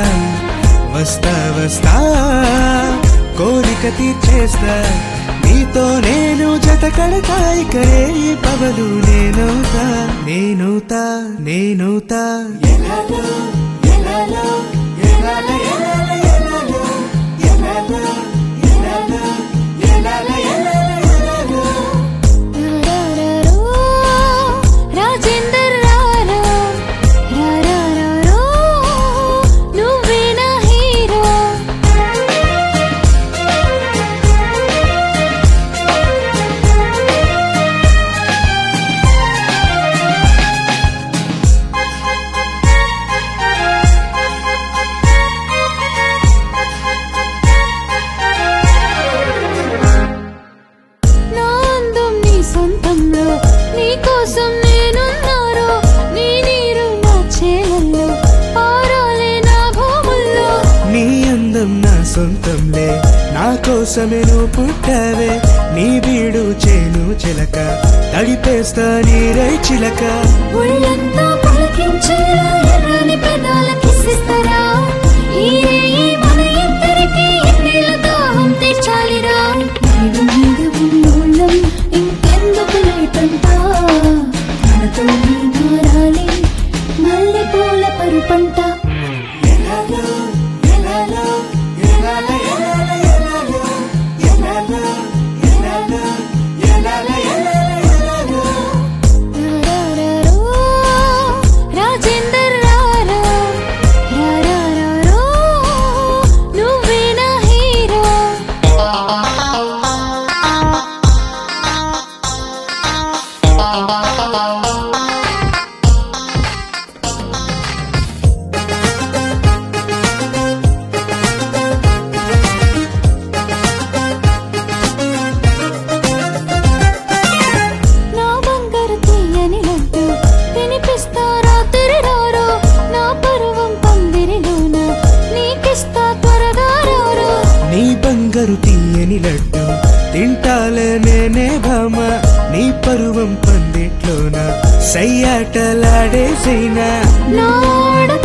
వస్తా వస్తా కోరిక తీర్చేస్తా నీతో నేను జత కడతా ఇకరే ఈ పవలు నేనవుతా నేనవుతా నేనవుతా ఎలాలో ఎలాలో ఎలాల ఎలాల ఎలాలో ఎలాలో ఎలాలో ఎలాల ఎలాల ఎలాలో రారారారో, రాజేందర్ రారా, రారారారో, నువ్వే నా హీరో నా అందం నీ సొంతంలో నీ కోసం నేనున్నారో నీ నీరు నా చేలల్లో పారాలే నా భూముల్లో నీ అందం నా సొంతంలే నా కోసమే నువ్వు పుట్టావే నీ బీడు చేను చిలక తడిపేస్తా నీరై చిలక ఒళ్ళంతా పులకించేలా ఎర్రని పెదాల కిసిస్తారా ఈ రేయి మన ఇద్దరికి ఎన్నేళ్ళ దాహం తీర్చాలిరా నీడు మీద ఉన్నోళ్ళం ఇంకెందుకు లేటంటా మనతో నీ మారాలి మల్లె పూల పరుపంట ఎలాలో, ఎలాలో, ఎలాల, ఎలాల, ఎలాలో, ఎలాలో, ఎలాలో, ఎలాల, ఎలాల, ఎలాలో. రారారారో, రాజేందర్ రారా, రారారారో, నువ్వే నా హీరో నా బంగారు తీయని లడ్డు వినిపిస్తారా తిరిరారో నా పరువం పందిరిలోన నీకిస్తా త్వరగా రారో నీ బంగారు తీయని లడ్డు తింటాలే నేనే భామ నీ పరువం పందిట్లోన సయ్యాటలాడేసైనా నాడ